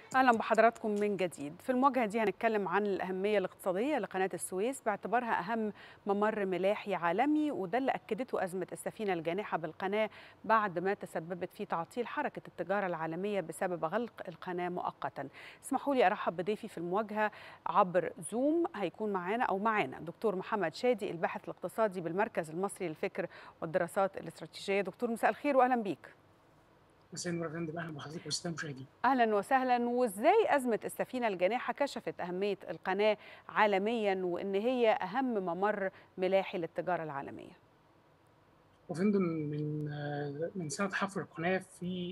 اهلا بحضراتكم من جديد في المواجهه دي هنتكلم عن الاهميه الاقتصاديه لقناه السويس باعتبارها اهم ممر ملاحي عالمي وده اللي اكدته ازمه السفينه الجانحه بالقناه بعد ما تسببت في تعطيل حركه التجاره العالميه بسبب غلق القناه مؤقتا اسمحوا لي ارحب بضيفي في المواجهه عبر زوم هيكون معانا او معانا دكتور محمد شادي الباحث الاقتصادي بالمركز المصري للفكر والدراسات الاستراتيجيه دكتور مساء الخير واهلا بيك مساء النور يا فندم اهلا بحضرتك والساده المشاهدين اهلا وسهلا وازاي ازمه السفينه الجانحه كشفت اهميه القناه عالميا وان هي اهم ممر ملاحي للتجاره العالميه وفندم من من سنه حفر القناه في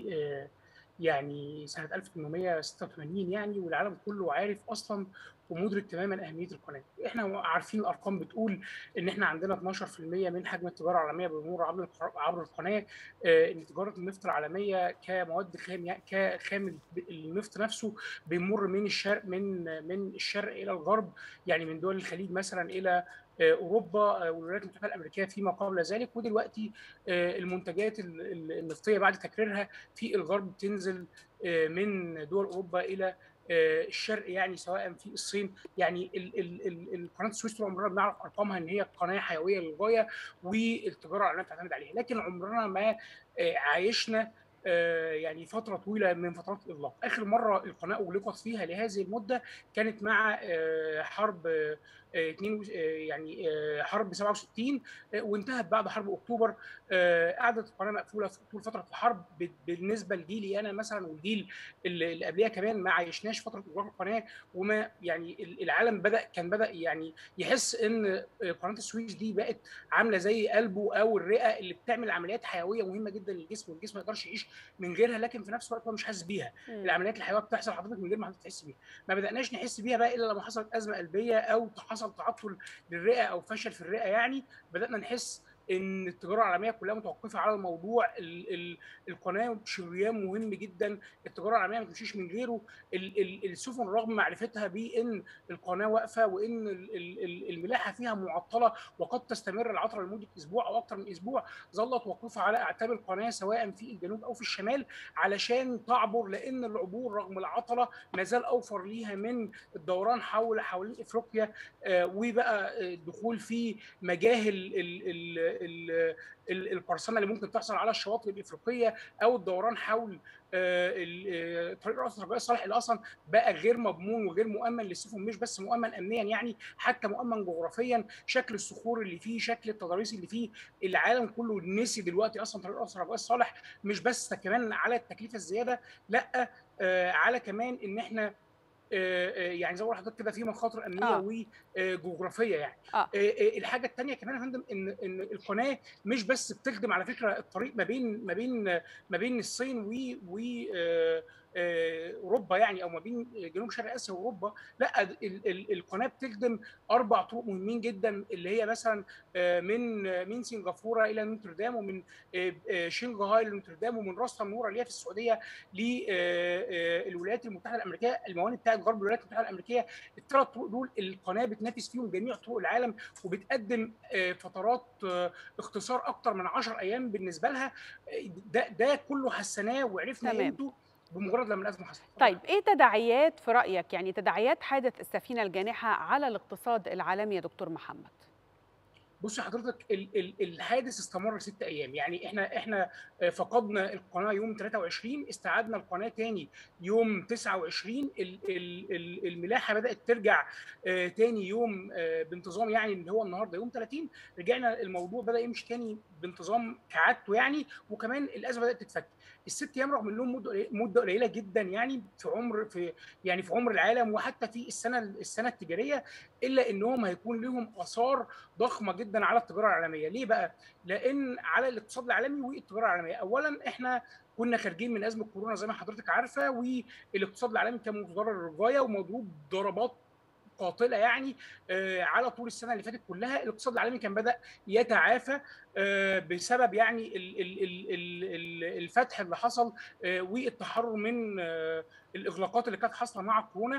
يعني سنه 1886 يعني والعالم كله عارف اصلا ومدرك تماما اهميه القناه. احنا عارفين الارقام بتقول ان احنا عندنا 12% من حجم التجاره العالميه بيمر عبر عبر القناه ان تجاره النفط العالميه كمواد خام كخام النفط نفسه بيمر من الشرق من من الشرق الى الغرب يعني من دول الخليج مثلا الى اوروبا والولايات المتحده الامريكيه فيما قبل ذلك ودلوقتي المنتجات النفطيه بعد تكريرها في الغرب تنزل من دول اوروبا الى الشرق يعني سواء في الصين يعني القناه السويس طول عمرنا بنعرف ارقامها ان هي قناه حيويه للغايه والتجاره العالميه بتعتمد عليها لكن عمرنا ما عايشنا يعني فتره طويله من فترات الاغلاق اخر مره القناه اغلقت فيها لهذه المده كانت مع حرب اتنين يعني حرب 67 وانتهت بعد حرب اكتوبر قعدت القناه مقفوله طول فتره الحرب بالنسبه لجيلي انا مثلا والجيل اللي قبلها كمان ما عايشناش فتره اغلاق القناه وما يعني العالم بدا كان بدا يعني يحس ان قناه السويس دي بقت عامله زي قلبه او الرئه اللي بتعمل عمليات حيويه مهمه جدا للجسم والجسم ما يقدرش يعيش من غيرها لكن في نفس الوقت هو مش حاسس بيها العمليات الحيويه بتحصل حضرتك من غير ما حضرتك تحس بيها ما بداناش نحس بيها بقى الا لما حصلت ازمه قلبيه او حصل تعطل للرئه او فشل في الرئه يعني بدانا نحس ان التجاره العالميه كلها متوقفه على الموضوع ال ال القناه شريان مهم جدا التجاره العالميه ما تمشيش من غيره ال ال السفن رغم معرفتها بان القناه واقفه وان ال ال الملاحه فيها معطله وقد تستمر العطله لمده اسبوع او اكثر من اسبوع ظلت واقفه على اعتاب القناه سواء في الجنوب او في الشمال علشان تعبر لان العبور رغم العطله ما زال اوفر ليها من الدوران حول حوالين افريقيا آه وبقى الدخول في مجاهل ال ال القرصنه اللي ممكن تحصل على الشواطئ الافريقيه او الدوران حول طريق راس رجاء صالح اللي اصلا بقى غير مضمون وغير مؤمن للسفن مش بس مؤمن امنيا يعني حتى مؤمن جغرافيا شكل الصخور اللي فيه شكل التضاريس اللي فيه العالم كله نسي دلوقتي اصلا طريق راس رجاء صالح مش بس كمان على التكلفه الزياده لا على كمان ان احنا يعني زي ما حضرتك كده في مخاطر امنيه آه. وجغرافيه يعني آه. الحاجه الثانيه كمان يا فندم ان ان القناه مش بس بتخدم على فكره الطريق ما بين ما بين ما بين الصين و و اوروبا يعني او ما بين جنوب شرق اسيا واوروبا لا ال ال القناه بتخدم اربع طرق مهمين جدا اللي هي مثلا من من سنغافوره الى نوتردام ومن شنغهاي لنوتردام ومن راس تنوره اللي هي في السعوديه للولايات المتحده الامريكيه الموانئ بتاعت غرب الولايات المتحده الامريكيه الثلاث طرق دول القناه بتنافس فيهم جميع طرق العالم وبتقدم فترات اختصار اكتر من 10 ايام بالنسبه لها ده ده كله حسناه وعرفنا قيمته بمجرد لما الازمه حصلت طيب ايه تداعيات في رايك يعني تداعيات حادث السفينه الجانحه على الاقتصاد العالمي يا دكتور محمد بص حضرتك الحادث استمر ست ايام يعني احنا احنا فقدنا القناه يوم 23 استعدنا القناه تاني يوم 29 الملاحه بدات ترجع تاني يوم بانتظام يعني اللي هو النهارده يوم 30 رجعنا الموضوع بدا يمشي تاني بانتظام كعادته يعني وكمان الازمه بدات تتفك الست ايام رغم انهم مده مده قليله جدا يعني في عمر في يعني في عمر العالم وحتى في السنه السنه التجاريه الا انهم هيكون لهم اثار ضخمه جدا على التجاره العالميه ليه بقى لان على الاقتصاد العالمي والتجاره العالميه اولا احنا كنا خارجين من ازمه كورونا زي ما حضرتك عارفه والاقتصاد العالمي كان متضرر للغايه ومضروب ضربات قاتله يعني على طول السنه اللي فاتت كلها الاقتصاد العالمي كان بدا يتعافى بسبب يعني الفتح اللي حصل والتحرر من الاغلاقات اللي كانت حاصله مع كورونا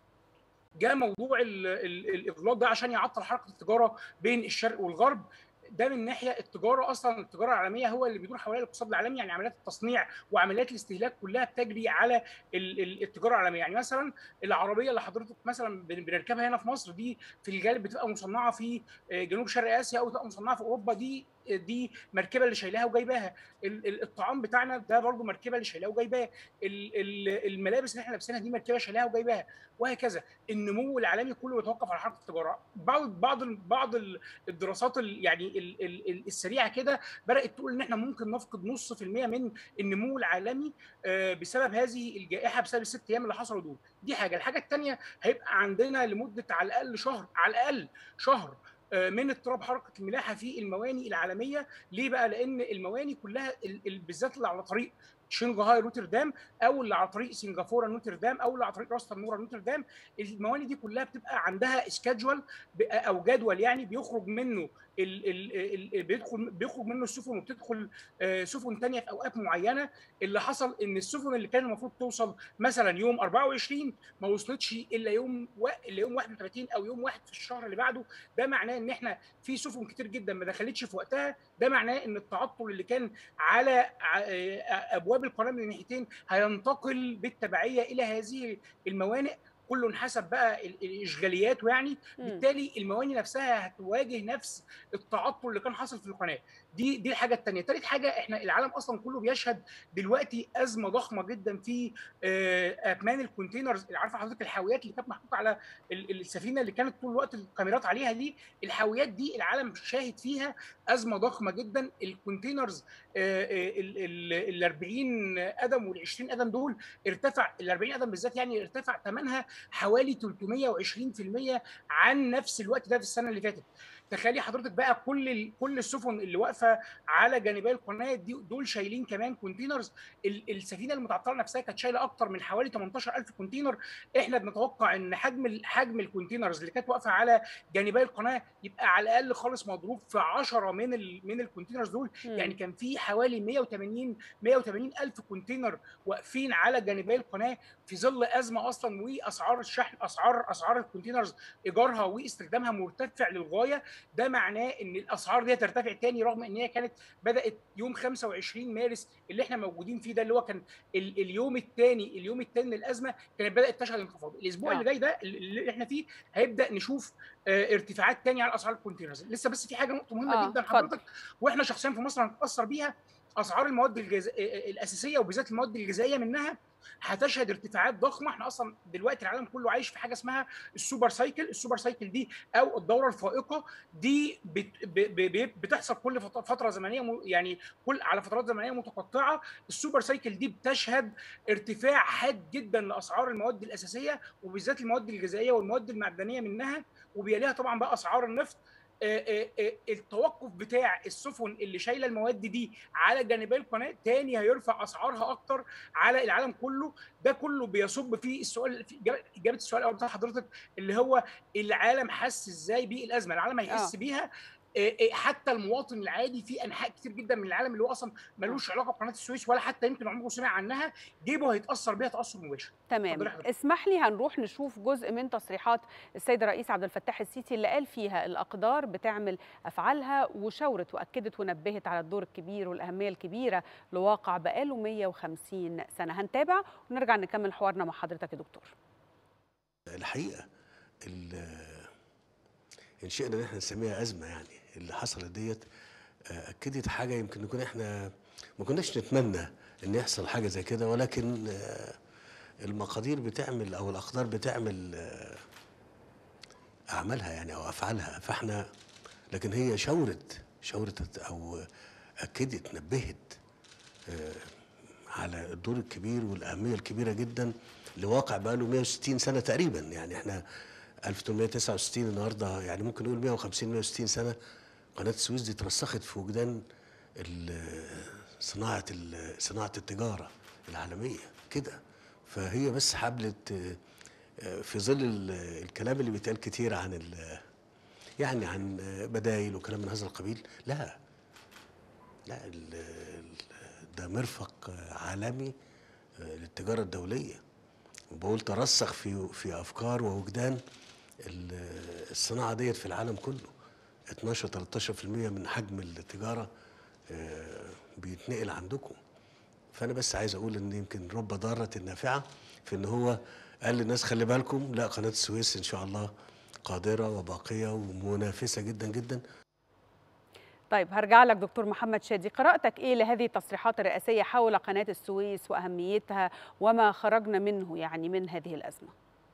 جاء موضوع الاغلاق ده عشان يعطل حركه التجاره بين الشرق والغرب ده من ناحيه التجاره اصلا التجاره العالميه هو اللي بيدور حوالين الاقتصاد العالمي يعني عمليات التصنيع وعمليات الاستهلاك كلها بتجري على ال- ال- التجاره العالميه يعني مثلا العربيه اللي حضرتك مثلا بن- بنركبها هنا في مصر دي في الغالب بتبقى مصنعه في آه، جنوب شرق اسيا او بتبقى مصنعه في اوروبا دي دي مركبه اللي شايلاها وجايباها ال- ال- الطعام بتاعنا ده برضو مركبه اللي شايلاها وجايباه ال- ال- الملابس اللي احنا لابسينها دي مركبه شايلاها وجايباها وهكذا النمو العالمي كله بيتوقف على حركه التجاره بعض بعض بعض ال- الدراسات ال- يعني ال- ال- ال- السريعه كده بدات تقول ان احنا ممكن نفقد نص في المية من النمو العالمي آه، بسبب هذه الجائحه بسبب الست ايام اللي حصلوا دول دي حاجه الحاجه الثانيه هيبقى عندنا لمده على الاقل شهر على الاقل شهر آه، من اضطراب حركه الملاحه في المواني العالميه ليه بقى لان المواني كلها ال- ال- بالذات اللي على طريق شنغهاي روتردام او اللي على طريق سنغافوره نوتردام او اللي على طريق راس تنوره نوتردام المواني دي كلها بتبقى عندها سكادجول او جدول يعني بيخرج منه ال ال ال بيدخل بيخرج منه السفن وبتدخل آه، سفن ثانيه في اوقات معينه اللي حصل ان السفن اللي كان المفروض توصل مثلا يوم 24 ما وصلتش الا يوم و... الا يوم 31 او يوم واحد في الشهر اللي بعده ده معناه ان احنا في سفن كتير جدا ما دخلتش في وقتها ده معناه ان التعطل اللي كان على ع- آه، ابواب القناه من الناحيتين هينتقل بالتبعيه الى هذه الموانئ كله حسب بقى ال- الاشغاليات يعني مم. بالتالي المواني نفسها هتواجه نفس التعطل اللي كان حاصل في القناه دي دي الحاجه الثانيه ثالث حاجه احنا العالم اصلا كله بيشهد دلوقتي ازمه ضخمه جدا في آه، اثمان الكونتينرز عارفه حضرتك الحاويات اللي كانت محطوطه على ال- السفينه اللي كانت طول الوقت الكاميرات عليها دي الحاويات دي العالم شاهد فيها ازمه ضخمه جدا الكونتينرز ال 40 قدم وال 20 قدم دول ارتفع ال 40 قدم بالذات يعني ارتفع ثمنها حوالي 320% عن نفس الوقت ده في السنه اللي فاتت تخيلي حضرتك بقى كل ال- كل السفن اللي واقفه على جانبي القناه دي دول شايلين كمان كونتينرز ال- السفينه المتعطله نفسها كانت شايله اكتر من حوالي 18000 كونتينر احنا بنتوقع ان حجم ال- حجم الكونتينرز اللي كانت واقفه على جانبي القناه يبقى على الاقل خالص مضروب في 10 من ال من الكونتينرز دول مم. يعني كان في حوالي 180 180 الف كونتينر واقفين على جانبي القناه في ظل ازمه اصلا واسعار الشحن اسعار اسعار الكونتينرز ايجارها واستخدامها مرتفع للغايه ده معناه ان الاسعار دي هترتفع تاني رغم ان هي كانت بدات يوم 25 مارس اللي احنا موجودين فيه ده اللي هو كان ال اليوم الثاني اليوم الثاني للازمه كانت بدات تشهد انخفاض الاسبوع آه. اللي جاي ده اللي احنا فيه هيبدا نشوف آه، ارتفاعات تانية على اسعار الكونتينرز لسه بس في حاجه نقطه مهمه آه، جدا اتفضل. حضرتك واحنا شخصيا في مصر هنتاثر بيها اسعار المواد الجز... الاساسيه وبالذات المواد الغذائيه منها هتشهد ارتفاعات ضخمه احنا اصلا دلوقتي العالم كله عايش في حاجه اسمها السوبر سايكل السوبر سايكل دي او الدوره الفائقه دي بت... ب... ب... ب... بتحصل كل فت- فتره زمنيه م... يعني كل على فترات زمنيه متقطعه السوبر سايكل دي بتشهد ارتفاع حاد جدا لاسعار المواد الاساسيه وبالذات المواد الغذائيه والمواد المعدنيه منها وبيليها طبعا بقى اسعار النفط آه، آه، آه، التوقف بتاع السفن اللي شايله المواد دي على جانبي القناه تاني هيرفع اسعارها اكتر على العالم كله ده كله بيصب في السؤال في إجابة- اجابه السؤال الاول بتاع حضرتك اللي هو العالم حس ازاي بالازمه العالم هيحس آه. بيها آه، آه، حتى المواطن العادي في انحاء كتير جدا من العالم اللي هو اصلا ملوش علاقه بقناه السويس ولا حتى يمكن عمره سمع عنها جيبه هيتاثر بيها تاثر مباشر تمام اتفضلي حضرتك. اسمح لي هنروح نشوف جزء من تصريحات السيد الرئيس عبد الفتاح السيسي اللي قال فيها الأقدار بتعمل أفعالها وشاورت وأكدت ونبهت على الدور الكبير والأهمية الكبيرة لواقع بقاله 150 سنة هنتابع ونرجع نكمل حوارنا مع حضرتك يا دكتور الحقيقه ال- ان شئنا ان احنا نسميها ازمه يعني اللي حصلت ديت آه، اكدت حاجه يمكن نكون احنا ما كناش نتمنى ان يحصل حاجه زي كده ولكن آه، المقادير بتعمل او الاقدار بتعمل آه، اعمالها يعني او افعالها فاحنا لكن هي شاورت شاورت او اكدت نبهت آه، على الدور الكبير والاهميه الكبيره جدا لواقع بقى له 160 سنه تقريبا يعني احنا 1869 النهارده يعني ممكن نقول 150 160 سنه قناه السويس دي اترسخت في وجدان ال- صناعه ال- صناعه التجاره العالميه كده فهي بس حبلت آه، آه، في ظل ال- الكلام اللي بيتقال كتير عن ال- يعني عن آه، بدايل وكلام من هذا القبيل لا لا ال- ال- ده مرفق آه، عالمي آه، للتجاره الدوليه وبقول ترسخ في في افكار ووجدان ال- الصناعه ديت في العالم كله 12 13% من حجم التجاره آه، بيتنقل عندكم فانا بس عايز اقول ان يمكن رب ضاره نافعه في ان هو قال للناس خلي بالكم لا قناه السويس ان شاء الله قادره وباقيه ومنافسه جدا جدا طيب هرجع لك دكتور محمد شادي قراءتك ايه لهذه التصريحات الرئاسيه حول قناه السويس واهميتها وما خرجنا منه يعني من هذه الازمه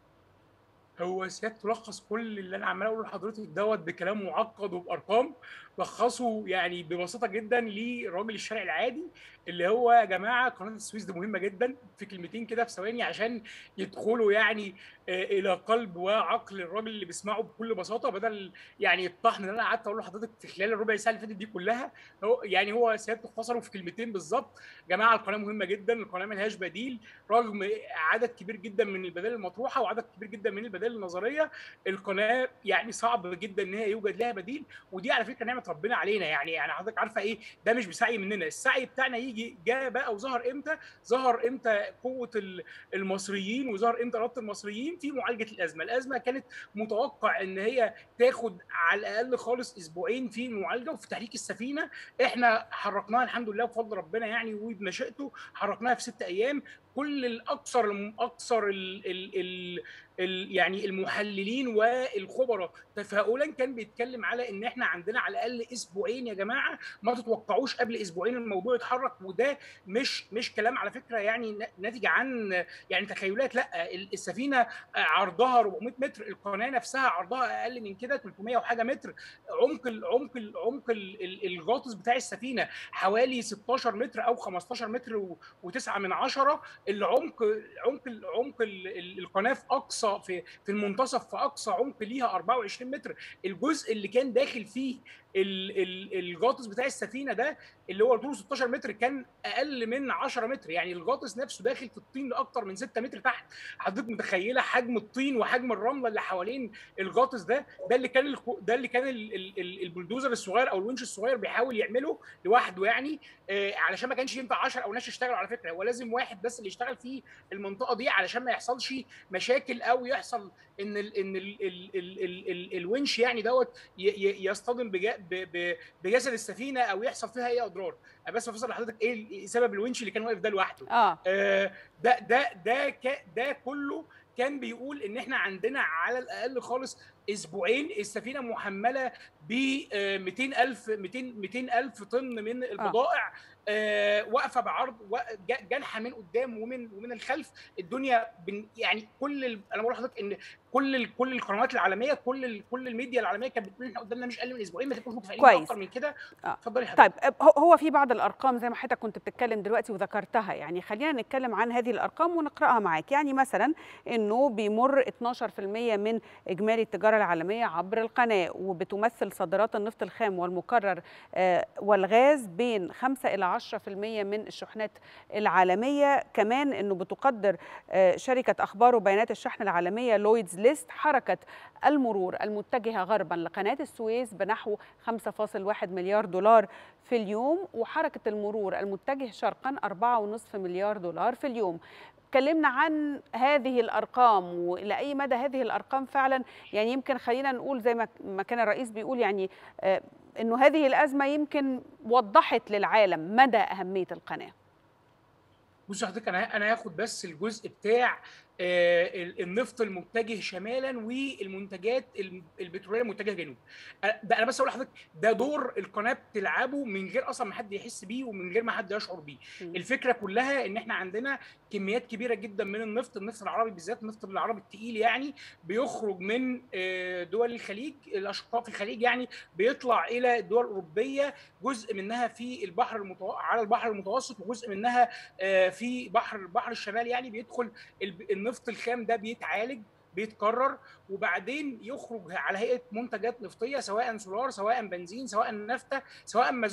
هو سيادة تلخص كل اللي انا عمال اقوله لحضرتك دوت بكلام معقد وبارقام لخصه يعني ببساطه جدا لراجل الشارع العادي اللي هو يا جماعه قناه السويس دي مهمه جدا في كلمتين كده في ثواني عشان يدخلوا يعني آه، الى قلب وعقل الراجل اللي بيسمعه بكل بساطه بدل يعني الطحن اللي انا قعدت اقول لحضرتك في خلال الربع ساعه اللي فاتت دي كلها هو يعني هو سيادته اختصره في كلمتين بالظبط يا جماعه القناه مهمه جدا القناه ملهاش بديل رغم عدد كبير جدا من البدائل المطروحه وعدد كبير جدا من البدائل النظريه القناه يعني صعب جدا ان هي يوجد لها بديل ودي على فكره نعمه ربنا علينا يعني يعني حضرتك عارفه ايه ده مش بسعي مننا السعي بتاعنا يجي جاء بقى وظهر امتى ظهر امتى قوه ال- المصريين وظهر امتى ربط المصريين في معالجه الازمه الازمه كانت متوقع ان هي تاخد على الاقل خالص اسبوعين في المعالجه وفي تحريك السفينه احنا حركناها الحمد لله بفضل ربنا يعني وبمشيئته حركناها في ست ايام كل الاكثر اكثر ال ال ال ال يعني المحللين والخبراء تفاؤلا كان بيتكلم على ان احنا عندنا على الاقل اسبوعين يا جماعه ما تتوقعوش قبل اسبوعين الموضوع يتحرك وده مش مش كلام على فكره يعني ن- ناتج عن يعني تخيلات لا ال- السفينه عرضها 400 متر القناه نفسها عرضها اقل من كده 300 وحاجه متر عمق ال عمق ال عمق ال- ال- الغاطس بتاع السفينه حوالي 16 متر او 15 متر و9 من عشرة العمق عمق عمق ال- ال- القناه في اقصى في في المنتصف في اقصى عمق ليها 24 متر الجزء اللي كان داخل فيه ال- ال- الغاطس بتاع السفينه ده اللي هو طوله 16 متر كان اقل من 10 متر يعني الغاطس نفسه داخل في الطين لاكتر من 6 متر تحت حضرتك متخيله حجم الطين وحجم الرمله اللي حوالين الغاطس ده ده اللي كان الخ- ده اللي كان ال- ال- ال- البلدوزر الصغير او الونش الصغير بيحاول يعمله لوحده يعني آه، علشان ما كانش ينفع 10 او ناس يشتغلوا على فكره هو لازم واحد بس اللي يشتغل في المنطقه دي علشان ما يحصلش مشاكل او يحصل ان ال ان ال ال ال ال ال الونش يعني دوت ي- ي- يصطدم بجا- ب- ب- بجسد السفينه او يحصل فيها اي اضرار أنا بس بفصل لحضرتك ايه سبب الونش اللي كان واقف ده لوحده اه آه، ده ده ده ك- ده كله كان بيقول ان احنا عندنا على الاقل خالص اسبوعين السفينه محمله ب 200000 200 200000 طن من البضائع آه، واقفه بعرض و- جا- جنحه من قدام ومن ومن الخلف الدنيا بن يعني كل ال- انا بقول لحضرتك ان كل ال- كل القنوات العالميه كل ال- كل الميديا العالميه كانت بتقول احنا قدامنا مش اقل من اسبوعين ما تكونش متفائلين كويس. اكتر من كده آه. اتفضلي حضرتك طيب هو- هو في بعض الارقام زي ما حضرتك كنت بتتكلم دلوقتي وذكرتها يعني خلينا نتكلم عن هذه الارقام ونقراها معاك يعني مثلا انه بيمر 12% من اجمالي التجاره العالميه عبر القناه وبتمثل صادرات النفط الخام والمكرر آه، والغاز بين 5 الى 10% من الشحنات العالميه كمان انه بتقدر آه، شركه اخبار وبيانات الشحن العالميه لويدز ليست حركه المرور المتجهه غربا لقناه السويس بنحو 5.1 مليار دولار في اليوم وحركة المرور المتجه شرقا 4.5 مليار دولار في اليوم اتكلمنا عن هذه الارقام والى اي مدى هذه الارقام فعلا يعني يمكن خلينا نقول زي ما ما كان الرئيس بيقول يعني آه، انه هذه الازمه يمكن وضحت للعالم مدى اهميه القناه بص حضرتك انا انا هاخد بس الجزء بتاع آه، ال- النفط المتجه شمالا والمنتجات الم- البتروليه المتجهه جنوب أنا- ده انا بس اقول لحضرتك ده دور القناه بتلعبه من غير اصلا ما حد يحس بيه ومن غير ما حد يشعر بيه مم. الفكره كلها ان احنا عندنا كميات كبيره جدا من النفط النفط العربي بالذات النفط العربي التقيل يعني بيخرج من آه، دول الخليج الاشقاء في الخليج يعني بيطلع الى الدول الاوروبيه جزء منها في البحر المتو... على البحر المتوسط وجزء منها آه، في بحر بحر الشمال يعني بيدخل الب- النفط الخام ده بيتعالج بيتكرر وبعدين يخرج على هيئه منتجات نفطيه سواء سولار سواء بنزين سواء نفطه سواء مازوت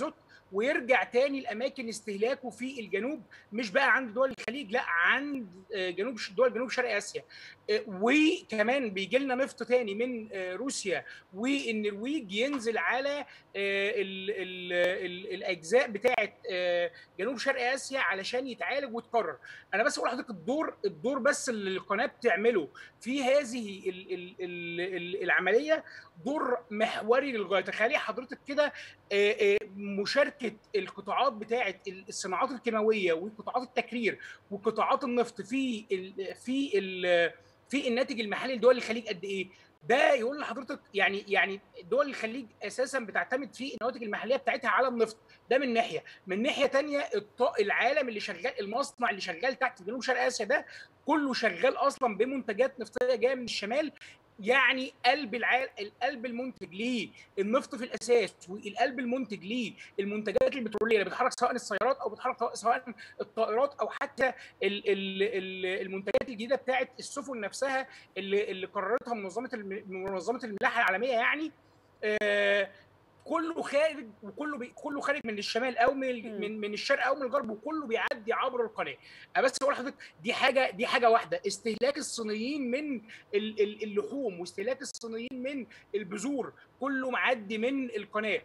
ويرجع تاني لاماكن استهلاكه في الجنوب مش بقى عند دول الخليج لا عند جنوب دول جنوب شرق اسيا وكمان بيجي لنا نفط تاني من روسيا والنرويج ينزل على ال ال ال الاجزاء بتاعه جنوب شرق اسيا علشان يتعالج ويتكرر انا بس اقول لحضرتك الدور الدور بس اللي القناه بتعمله في هذه ال ال ال العمليه دور محوري للغايه تخيلي حضرتك كده مشاركه القطاعات بتاعه الصناعات الكيماويه وقطاعات التكرير وقطاعات النفط في ال في ال في الناتج المحلي لدول الخليج قد ايه ده يقول لحضرتك يعني يعني دول الخليج اساسا بتعتمد في النواتج المحليه بتاعتها على النفط ده من ناحيه من ناحيه ثانيه العالم اللي شغال المصنع اللي شغال تحت في جنوب شرق اسيا ده كله شغال اصلا بمنتجات نفطيه جايه من الشمال يعني قلب العال القلب المنتج ليه النفط في الاساس والقلب المنتج ليه المنتجات البتروليه اللي بتحرك سواء السيارات او بتحرك سواء الطائرات او حتى ال ال ال المنتجات الجديده بتاعه السفن نفسها اللي اللي قررتها منظمه منظمه الملاحه العالميه يعني آه كله خارج وكله بي كله خارج من الشمال او من من, من الشرق او من الغرب وكله بيعدي عبر القناه بس اقول لحضرتك دي حاجه دي حاجه واحده استهلاك الصينيين من اللحوم واستهلاك الصينيين من البذور كله معدي من القناه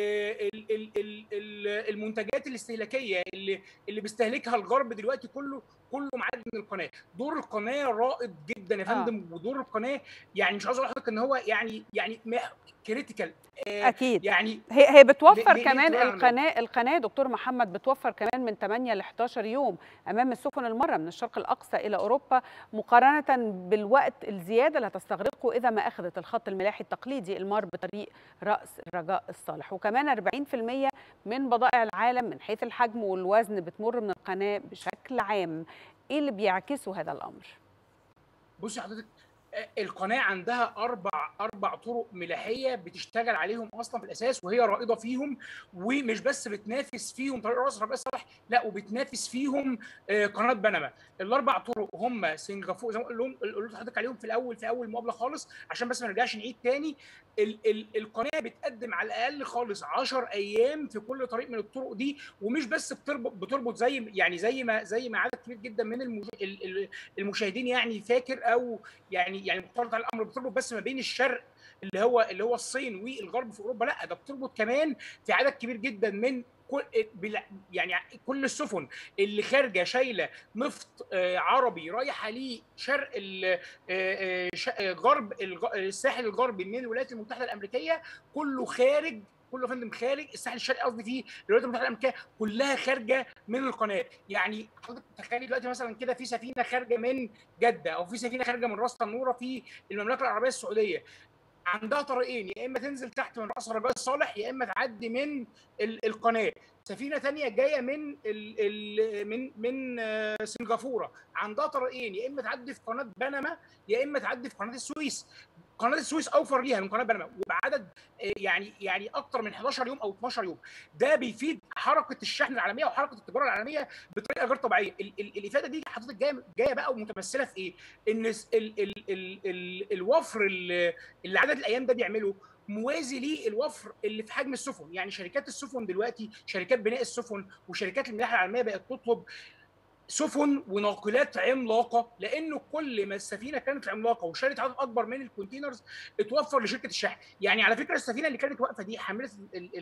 المنتجات الاستهلاكيه اللي اللي بيستهلكها الغرب دلوقتي كله كله معدي من القناه دور القناه رائد جدا يا فندم آه. ودور القناه يعني مش عاوز اقول لحضرتك ان هو يعني يعني كريتيكال اكيد يعني هي هي بتوفر ليه كمان ليه القناه القناه دكتور محمد بتوفر كمان من 8 ل 11 يوم امام السفن المره من الشرق الاقصى الى اوروبا مقارنه بالوقت الزياده اللي هتستغرقه اذا ما اخذت الخط الملاحي التقليدي المار بطريق راس الرجاء الصالح وكمان 40% من بضائع العالم من حيث الحجم والوزن بتمر من القناه بشكل عام ايه اللي بيعكسه هذا الامر بصي حضرتك القناه عندها اربع اربع طرق ملاحيه بتشتغل عليهم اصلا في الاساس وهي رائده فيهم ومش بس بتنافس فيهم طريق راس ربيع صالح لا وبتنافس فيهم قناه بنما الاربع طرق هم سنغافوره زي ما قلت لحضرتك عليهم في الاول في اول مقابله خالص عشان بس ما نرجعش نعيد تاني ال ال القناه بتقدم على الاقل خالص 10 ايام في كل طريق من الطرق دي ومش بس بتربط بتربط زي يعني زي ما زي ما عدد كبير جدا من المشاهدين يعني فاكر او يعني يعني مفترض على الامر بتربط بس ما بين الشرق اللي هو اللي هو الصين والغرب في اوروبا لا ده بتربط كمان في عدد كبير جدا من كل يعني كل السفن اللي خارجه شايله نفط عربي رايحه لشرق غرب الساحل الغربي من الولايات المتحده الامريكيه كله خارج كله فندم خارج الساحل الشرقي قصدي فيه الولايات المتحده الامريكيه كلها خارجه من القناه يعني حضرتك تخيلي دلوقتي مثلا كده في سفينه خارجه من جده او في سفينه خارجه من راس تنوره في المملكه العربيه السعوديه عندها طريقين يا اما تنزل تحت من راس رجاء الصالح يا اما تعدي من القناه سفينه ثانيه جايه من ال ال من من سنغافوره عندها طريقين يا اما تعدي في قناه بنما يا اما تعدي في قناه السويس قناه السويس اوفر ليها من قناه بنما وبعدد يعني يعني اكتر من 11 يوم او 12 يوم ده بيفيد حركه الشحن العالميه وحركه التجاره العالميه بطريقه غير طبيعيه ال ال الافاده دي حضرتك جايه جايه بقى ومتمثله في ايه ان ال ال ال ال الوفر اللي عدد الايام ده بيعمله موازي للوفر اللي في حجم السفن يعني شركات السفن دلوقتي شركات بناء السفن وشركات الملاحه العالميه بقت تطلب سفن وناقلات عملاقه لانه كل ما السفينه كانت عملاقه وشالت عدد اكبر من الكونتينرز اتوفر لشركه الشحن يعني على فكره السفينه اللي كانت واقفه دي حامله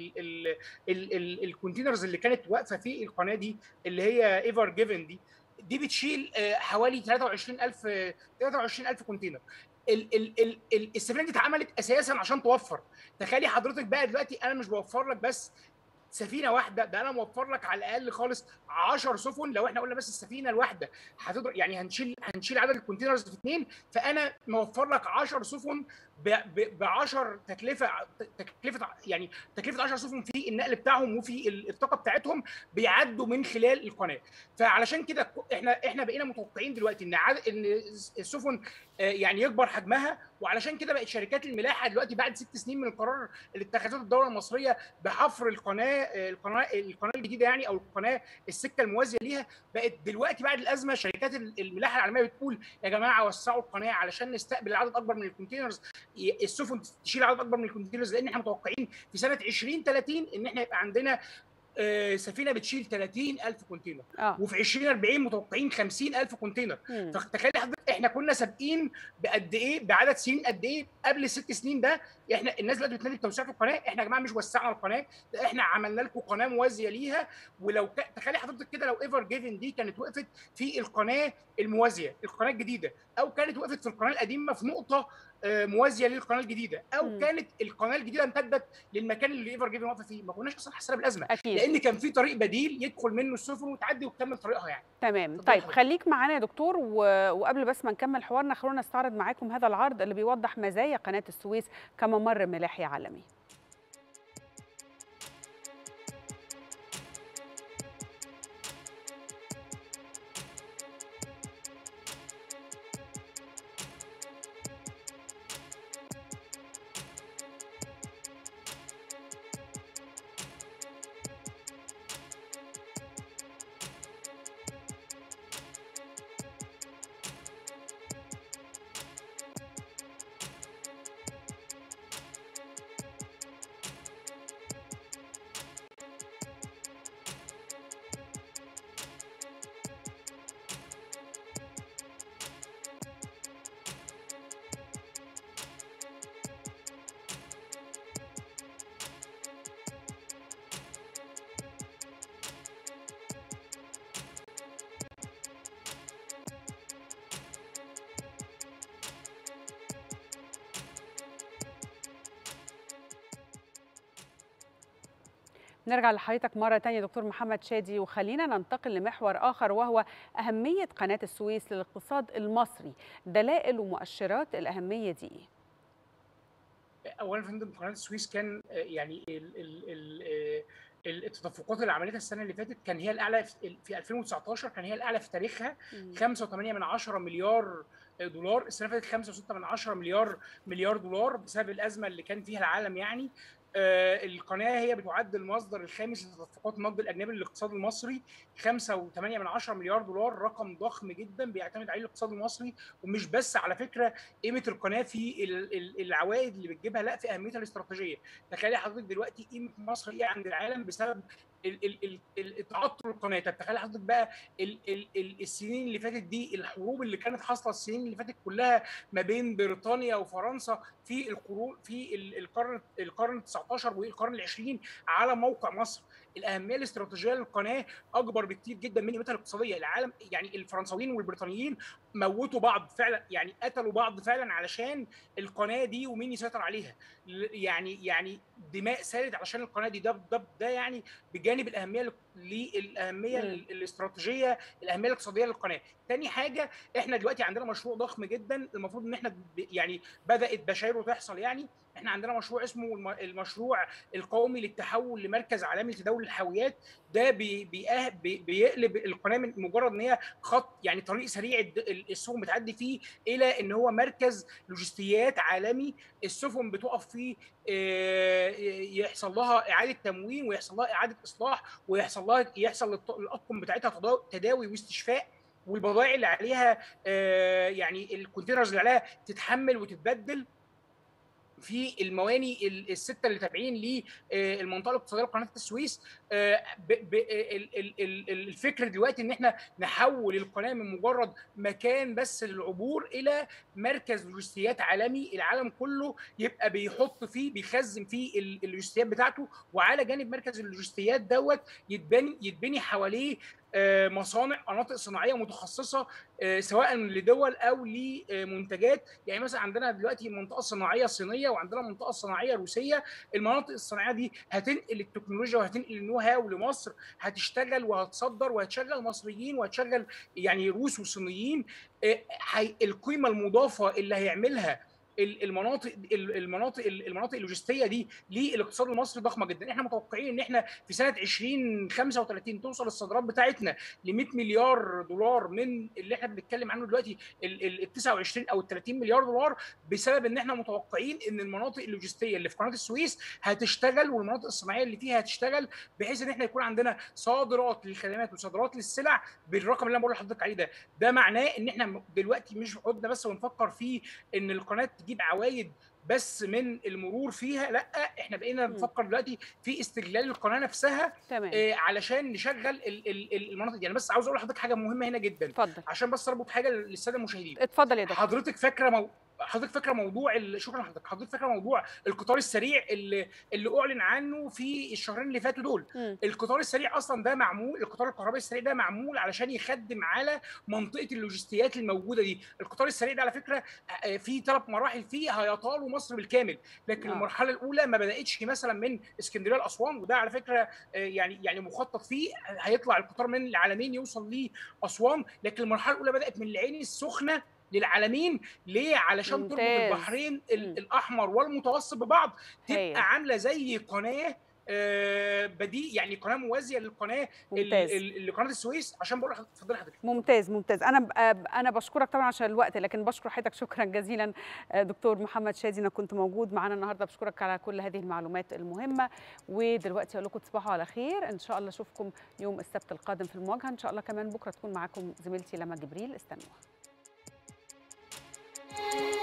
الكونتينرز اللي كانت واقفه في القناه دي اللي هي ايفر جيفن دي دي بتشيل حوالي 23000 23000 كونتينر ال ال ال السفينه دي اتعملت اساسا عشان توفر تخيلي حضرتك بقى دلوقتي انا مش بوفر لك بس سفينه واحده ده انا موفر لك على الاقل خالص 10 سفن لو احنا قلنا بس السفينه الواحده هتضرب يعني هنشيل هنشيل عدد الكونتينرز في اثنين فانا موفر لك 10 سفن ب 10 تكلفه تكلفه يعني تكلفه 10 سفن في النقل بتاعهم وفي الطاقه بتاعتهم بيعدوا من خلال القناه فعلشان كده احنا احنا بقينا متوقعين دلوقتي ان عدد ان السفن يعني يكبر حجمها وعلشان كده بقت شركات الملاحه دلوقتي بعد ست سنين من القرار اللي اتخذته الدوله المصريه بحفر القناه القناه القناه الجديده يعني او القناه السكه الموازيه ليها بقت دلوقتي بعد الازمه شركات الملاحه العالميه بتقول يا جماعه وسعوا القناه علشان نستقبل عدد اكبر من الكونتينرز السفن تشيل عدد اكبر من الكونتينرز لان احنا متوقعين في سنه 2030 ان احنا يبقى عندنا آه، سفينه بتشيل 30000 كونتينر اه وفي 2040 متوقعين 50000 كونتينر مم. فتخيل حضرتك احنا كنا سابقين بقد ايه بعدد سنين قد ايه قبل الست سنين ده احنا الناس دلوقتي بتنادي بتوسيع في القناه احنا يا جماعه مش وسعنا القناه ده احنا عملنا لكم قناه موازيه ليها ولو ك... تخيلي حضرتك كده لو ايفر جيفن دي كانت وقفت في القناه الموازيه القناه الجديده او كانت وقفت في القناه القديمه في نقطه آه، موازيه للقناه الجديده او مم. كانت القناه الجديده امتدت للمكان اللي ايفر جيفن واقفه فيه ما كناش اصلا حاسين بالازمه اكيد لان كان في طريق بديل يدخل منه السفن وتعدي وتكمل طريقها يعني تمام اتفضلي طيب حضرتك. خليك معانا يا دكتور و... وقبل بس ما نكمل حوارنا خلونا نستعرض معاكم هذا العرض اللي بيوضح مزايا قناة السويس كممر ملاحي عالمي نرجع لحضرتك مرة تانية دكتور محمد شادي وخلينا ننتقل لمحور آخر وهو أهمية قناة السويس للاقتصاد المصري دلائل ومؤشرات الأهمية دي إيه؟ اولا يا فندم قناه السويس كان آه، يعني ال ال ال آه، ال- التدفقات اللي عملتها السنه اللي فاتت كان هي الاعلى في في 2019 كان هي الاعلى في تاريخها 5.8 من 10 مليار دولار السنه اللي فاتت 5.6 من 10 مليار مليار دولار بسبب الازمه اللي كان فيها العالم يعني آه، القناه هي بتعد المصدر الخامس لتدفقات النقد الاجنبي للاقتصاد المصري 5.8 من 10 مليار دولار رقم ضخم جدا بيعتمد عليه الاقتصاد المصري ومش بس على فكره قيمه القناه في ال- ال- العوائد اللي بتجيبها لا في اهميتها الاستراتيجيه تخيلي حضرتك دلوقتي قيمه مصر ايه عند العالم بسبب ال- ال- ال- ال- تعطل القناه طب تخيلي حضرتك بقى ال- ال- ال- السنين اللي فاتت دي الحروب اللي كانت حاصله السنين اللي فاتت كلها ما بين بريطانيا وفرنسا في القرون في ال- القرن القرن 19 والقرن العشرين على موقع مصر الاهميه الاستراتيجيه للقناه اكبر بكتير جدا من قيمتها الاقتصاديه العالم يعني الفرنساويين والبريطانيين موتوا بعض فعلا يعني قتلوا بعض فعلا علشان القناه دي ومين يسيطر عليها ل- يعني يعني دماء سالت علشان القناه دي ده ده, ده يعني بجانب الاهميه ل- للاهميه مم. ال- الاستراتيجيه الاهميه الاقتصاديه للقناه تاني حاجه احنا دلوقتي عندنا مشروع ضخم جدا المفروض ان احنا ب- يعني بدات بشايره تحصل يعني احنا عندنا مشروع اسمه الم- المشروع القومي للتحول لمركز عالمي لتداول الحاويات ده بي بيأه- بي بيقلب القناه من مجرد ان هي خط يعني طريق سريع الد- ال- السفن بتعدي فيه الى ان هو مركز لوجستيات عالمي السفن بتقف فيه آه، يحصل لها اعاده تموين ويحصل لها اعاده اصلاح ويحصل لها يحصل للط- للاطقم بتاعتها تدا- تداوي واستشفاء والبضائع اللي عليها آه، يعني الكونتينرز اللي عليها تتحمل وتتبدل في المواني ال- السته اللي تابعين للمنطقه الاقتصاديه لقناه السويس آه، ب- ب- ال- ال- ال- الفكر دلوقتي ان احنا نحول القناه من مجرد مكان بس للعبور الى مركز لوجستيات عالمي العالم كله يبقى بيحط فيه بيخزن فيه ال- اللوجستيات بتاعته وعلى جانب مركز اللوجستيات دوت يتبني يتبني حواليه آه، مصانع مناطق صناعيه متخصصه آه، سواء لدول او لمنتجات يعني مثلا عندنا دلوقتي منطقه صناعيه صينيه وعندنا منطقه صناعيه روسيه المناطق الصناعيه دي هتنقل التكنولوجيا وهتنقل النو هاو لمصر هتشتغل وهتصدر وهتشغل مصريين وهتشغل يعني روس وصينيين آه، هي- القيمه المضافه اللي هيعملها ال- المناطق ال- المناطق المناطق اللوجستيه دي للاقتصاد المصري ضخمه جدا احنا متوقعين ان احنا في سنه 2035 توصل الصادرات بتاعتنا ل 100 مليار دولار من اللي احنا بنتكلم عنه دلوقتي ال ال- ال 29 او ال 30 مليار دولار بسبب ان احنا متوقعين ان المناطق اللوجستيه اللي في قناه السويس هتشتغل والمناطق الصناعيه اللي فيها هتشتغل بحيث ان احنا يكون عندنا صادرات للخدمات وصادرات للسلع بالرقم اللي انا بقول لحضرتك عليه ده ده معناه ان احنا دلوقتي مش قعدنا بس ونفكر في ان القناه تجيب عوائد بس من المرور فيها لا احنا بقينا مم. نفكر دلوقتي في استغلال القناه نفسها تمام آه، علشان نشغل ال- ل- ل- المناطق دي انا بس عاوز اقول لحضرتك حاجه مهمه هنا جدا اتفضل عشان بس اربط حاجه للساده المشاهدين اتفضل يا دكتور حضرتك فاكره مو... حضرتك فاكره موضوع ال... شكرا لحضرتك حضرتك فاكره موضوع القطار السريع اللي اللي اعلن عنه في الشهرين اللي فاتوا دول مم. القطار السريع اصلا ده معمول القطار الكهربائي السريع ده معمول علشان يخدم على منطقه اللوجستيات الموجوده دي القطار السريع ده على فكره آه، في ثلاث مراحل فيه هيطالوا مصر بالكامل لكن آه. آه. المرحله الاولى ما بداتش مثلا من اسكندريه لاسوان وده على فكره آه، يعني يعني مخطط فيه هيطلع القطار من العالمين يوصل لاسوان لكن المرحله الاولى بدات من العين السخنه للعالمين ليه علشان تربط ممتاز. البحرين ال- مم. الاحمر والمتوسط ببعض هايل. تبقى عامله زي قناه آه، بديل يعني قناه موازيه للقناه ال- ممتاز. ال- اللي قناه السويس عشان بقول لحضرتك اتفضلي حضرتك ممتاز ممتاز انا ب- انا بشكرك طبعا عشان الوقت لكن بشكر حضرتك شكرا جزيلا آه، دكتور محمد شادي انك كنت موجود معانا النهارده بشكرك على كل هذه المعلومات المهمه ودلوقتي اقول لكم تصبحوا على خير ان شاء الله اشوفكم يوم السبت القادم في المواجهه ان شاء الله كمان بكره تكون معاكم زميلتي لما جبريل استنوها